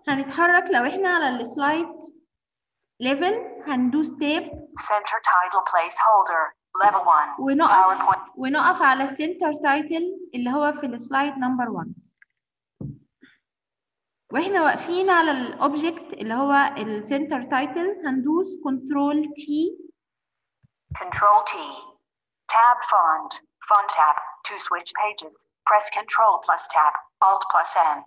هنتحرك لو احنا على السلايد ليفل هندوس تاب Center title placeholder. Level 1. ونقف PowerPoint. ونقف على السنتر تايتل اللي هو في السلايد نمبر 1 واحنا واقفين على الاوبجكت اللي هو السنتر تايتل هندوس كنترول تي Control T. Tab font. Font tab. To switch pages. Press Control plus tab. Alt plus N.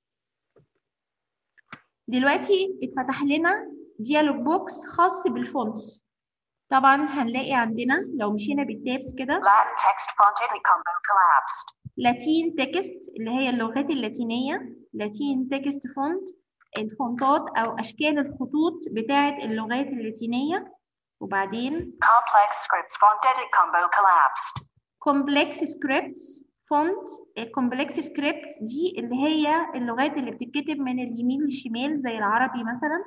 دلوقتي اتفتح لنا ديالوج بوكس خاص بالفونتس طبعا هنلاقي عندنا لو مشينا بالتابس كده Latin text font Italy combo collapsed. لاتين تكست اللي هي اللغات اللاتينية لاتين تكست فونت الفونتات أو أشكال الخطوط بتاعة اللغات اللاتينية وبعدين Complex scripts font edit combo collapsed. complex scripts فونت الكومبلكس سكريبتس دي اللي هي اللغات اللي بتتكتب من اليمين للشمال زي العربي مثلا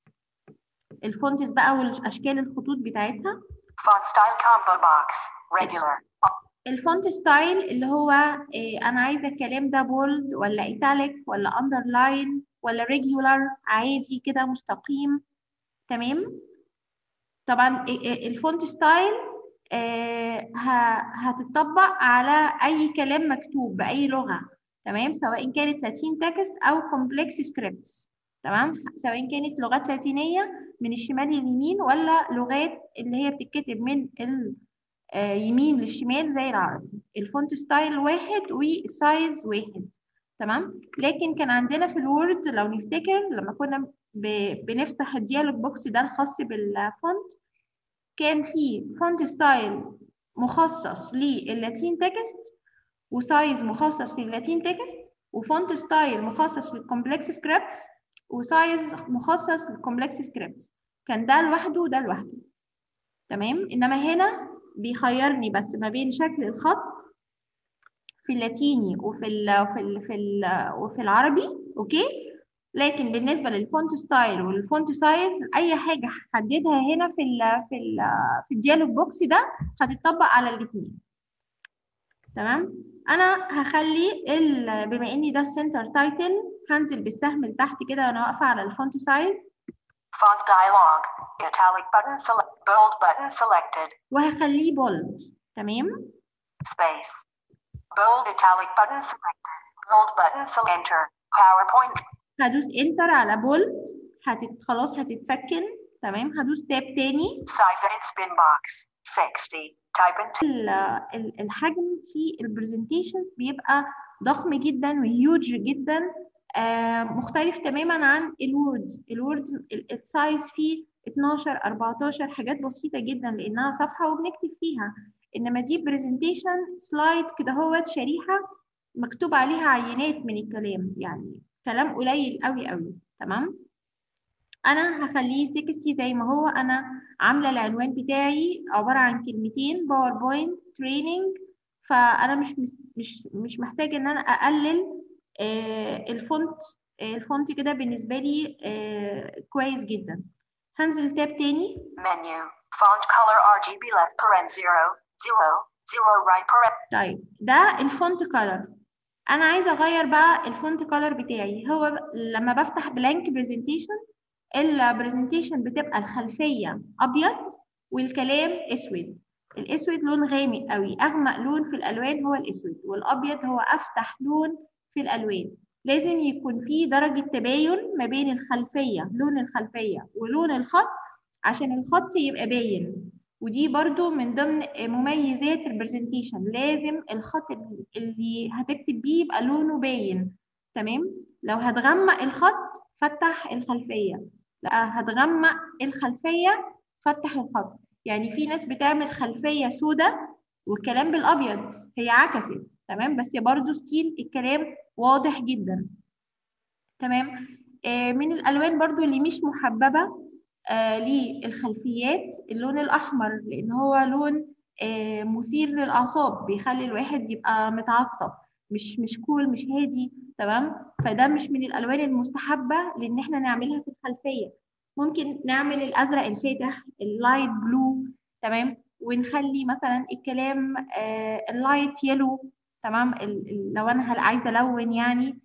الفونتس بقى والاشكال الخطوط بتاعتها Font style combo box. Regular. الفونت ستايل اللي هو إيه انا عايزه الكلام ده بولد ولا ايتاليك ولا اندرلاين ولا ريجولار عادي كده مستقيم تمام طبعا إيه إيه الفونت ستايل آه، ه- هتطبق على اي كلام مكتوب باي لغه تمام سواء كانت لاتين تكست او كومبلكس سكريبتس تمام سواء كانت لغات لاتينيه من الشمال لليمين ولا لغات اللي هي بتتكتب من ال آه، يمين للشمال زي العربي الفونت ستايل واحد والسايز واحد تمام لكن كان عندنا في الوورد لو نفتكر لما كنا ب- بنفتح الديالوج بوكس ده الخاص بالفونت كان في فونت ستايل مخصص للاتين تكست وسايز مخصص للاتين تكست وفونت ستايل مخصص للكومبلكس سكريبتس وسايز مخصص للكومبلكس سكريبتس كان ده لوحده وده لوحده تمام انما هنا بيخيرني بس ما بين شكل الخط في اللاتيني وفي ال في ال في ال وفي العربي اوكي لكن بالنسبه للفونت ستايل والفونت سايز اي حاجه هحددها هنا في ال في ال في الديالوج بوكس ده هتطبق على الاثنين تمام انا هخلي ال بما اني ده السنتر تايتل هنزل بالسهم لتحت كده وانا واقفه على الفونت سايز Font dialog. Italic button select. Bold button selected. وهخليه بولد تمام Space. Bold italic button selected. Bold button select. Enter. PowerPoint. هدوس انتر على بولد هتت خلاص هتتسكن تمام هدوس تاب تاني Size edit spin box. 60. Type in ال- ال- الحجم في البرزنتيشنز بيبقى ضخم جدا وهيوج جدا آه، مختلف تماما عن الوورد الوورد ال- السايز فيه 12 14 حاجات بسيطة جدا لأنها صفحة وبنكتب فيها إنما دي برزنتيشن سلايد كده هوت شريحة مكتوب عليها عينات من الكلام يعني كلام قليل قوي قوي تمام انا هخليه 60 زي ما هو انا عامله العنوان بتاعي عباره عن كلمتين باوربوينت تريننج فانا مش مس- مش مش محتاجه ان انا اقلل آه، الفونت آه، الفونت كده بالنسبه لي آه، كويس جدا هنزل تاب تاني menu. Font color RGB left paren 0. 0. 0 right paren. طيب ده الفونت كولر انا عايزه اغير بقى الفونت كولر بتاعي هو ب- لما بفتح بلانك برزنتيشن البرزنتيشن بتبقى الخلفيه ابيض والكلام اسود الاسود لون غامق قوي اغمق لون في الالوان هو الاسود والابيض هو افتح لون في الالوان لازم يكون في درجه تباين ما بين الخلفيه لون الخلفيه ولون الخط عشان الخط يبقى باين ودي برضو من ضمن مميزات البرزنتيشن لازم الخط اللي هتكتب بيه يبقى لونه باين تمام لو هتغمق الخط فتح الخلفية لا هتغمق الخلفية فتح الخط يعني في ناس بتعمل خلفية سودة والكلام بالأبيض هي عكست تمام بس برضو ستيل الكلام واضح جدا تمام آه من الألوان برضو اللي مش محببة آه للخلفيات اللون الأحمر لأن هو لون آه مثير للأعصاب بيخلي الواحد يبقى متعصب مش مش كول مش هادي تمام فده مش من الألوان المستحبة لأن احنا نعملها في الخلفية ممكن نعمل الأزرق الفاتح اللايت بلو تمام ونخلي مثلا الكلام آه اللايت يلو تمام ال- ال- لو أنا هل- عايزة ألون يعني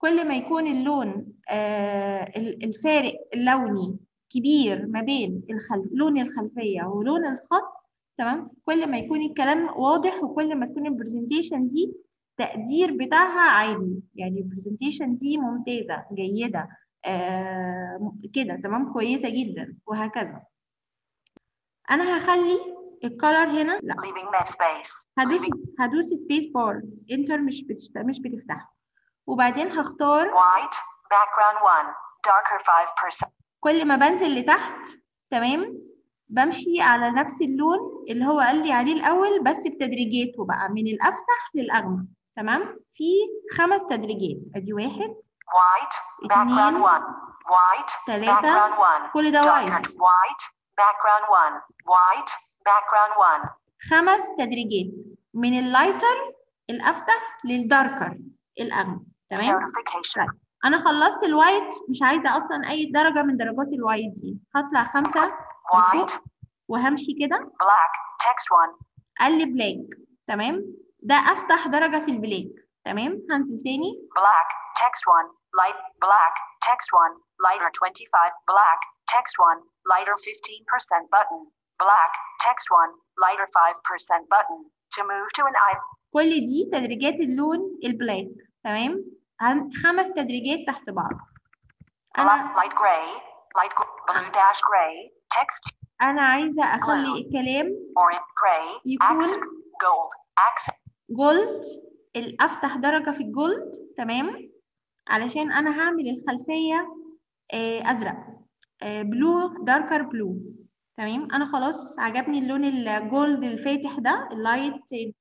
كل ما يكون اللون آه ال- الفارق اللوني كبير ما بين الخلف لون الخلفية ولون الخط تمام كل ما يكون الكلام واضح وكل ما تكون البرزنتيشن دي التقدير بتاعها عالي يعني البرزنتيشن دي ممتازة جيدة آه كده تمام كويسة جدا وهكذا أنا هخلي الكولر هنا لا Leaving mid space. هدوس Leaving هدوس سبيس بار انتر مش بتشت... مش بتفتحه وبعدين هختار white. Background 1. Darker 5%. كل ما بنزل لتحت تمام بمشي على نفس اللون اللي هو قال لي عليه الأول بس بتدريجاته بقى من الأفتح للأغمق تمام في خمس تدريجات أدي واحد White. Background اتنين 1. White. تلاتة Background 1. كل ده Darker. وايت White. Background 1. White. Background 1. خمس تدريجات من اللايتر الأفتح للداركر الأغمق تمام Notification. أنا خلصت الوايت مش عايزة أصلا أي درجة من درجات الوايت دي هطلع خمسة لفوق White. وهمشي كده Black. Text 1. قال لي بلاك تمام ده افتح درجة في البلاك تمام هنزل تاني Black. Text 1. Light. Black. Text 1. Lighter 25. Black. Text 1. Lighter 15% button. Black. Text 1. Lighter 5% button. To move to an eye. كل دي تدريجات اللون البلاك تمام هن- خمس تدريجات تحت بعض انا Light, light gray. Light gr- blue dash gray. Text انا عايزة اخلي الكلام orange gray. يكون Accent gold. Accent جولد الافتح درجة في الجولد تمام علشان انا هعمل الخلفية آه، ازرق بلو داركر بلو تمام انا خلاص عجبني اللون الجولد الفاتح ده اللايت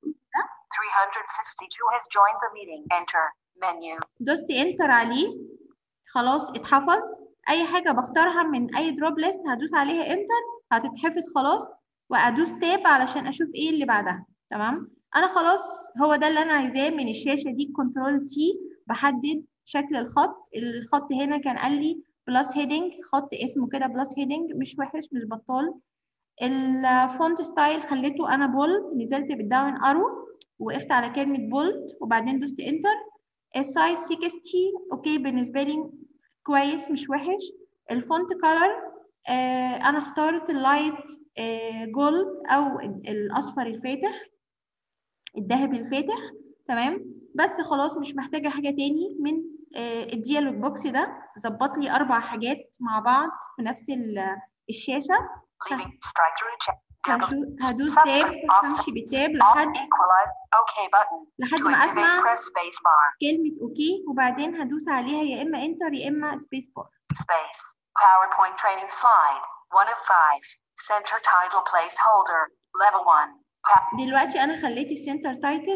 362 has joined the meeting. Enter. Menu. دوست انتر عليه خلاص اتحفظ اي حاجه بختارها من اي دروب ليست هدوس عليها انتر هتتحفظ خلاص وادوس تاب علشان اشوف ايه اللي بعدها تمام انا خلاص هو ده اللي انا عايزاه من الشاشه دي كنترول تي بحدد شكل الخط الخط هنا كان قال لي بلس هيدنج خط اسمه كده بلس هيدنج مش وحش مش بطال الفونت ستايل خليته انا بولد نزلت بالداون ارو وقفت على كلمه بولد وبعدين دوست انتر السايز 60 اوكي بالنسبه لي كويس مش وحش الفونت كولر آه انا اخترت اللايت آه جولد او الاصفر الفاتح الذهبي الفاتح تمام بس خلاص مش محتاجه حاجه تاني من آه الديالوج بوكس ده ظبط لي اربع حاجات مع بعض في نفس ال- الشاشه Leaving strike through check. هشو- هدوس Subscript. تاب Offset. همشي بالتاب Off لحد equalize. OK button. لحد To ما activate اسمع press space bar. كلمه اوكي وبعدين هدوس عليها يا اما انتر يا اما سبيس بار Space. PowerPoint training slide. One of five. Center title placeholder. Level one. Pa- دلوقتي انا خليت السنتر تايتل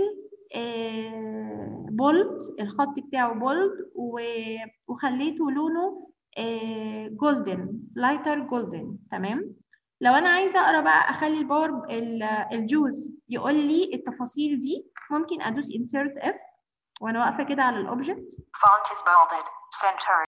بولد الخط بتاعه بولد وخليته لونه جولدن لايتر جولدن تمام لو انا عايزه اقرا بقى اخلي الباور ال- الجوز يقول لي التفاصيل دي ممكن ادوس insert f وانا واقفه كده على الاوبجكت Font is bolded. Center.